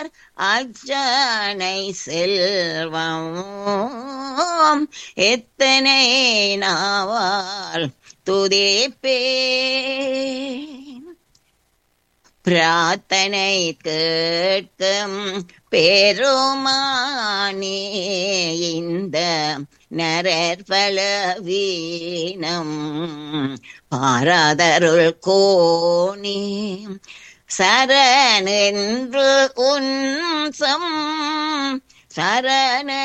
தந்தார் அஜனை செல்வம் எத்தனை நாவால் துதிப்பேன் பிரார்த்தனை கேட்கும் பெருமானே இந்த நரர் பலவீனம் பாராதருள் கோணி சரணென்று உன் சம் சரண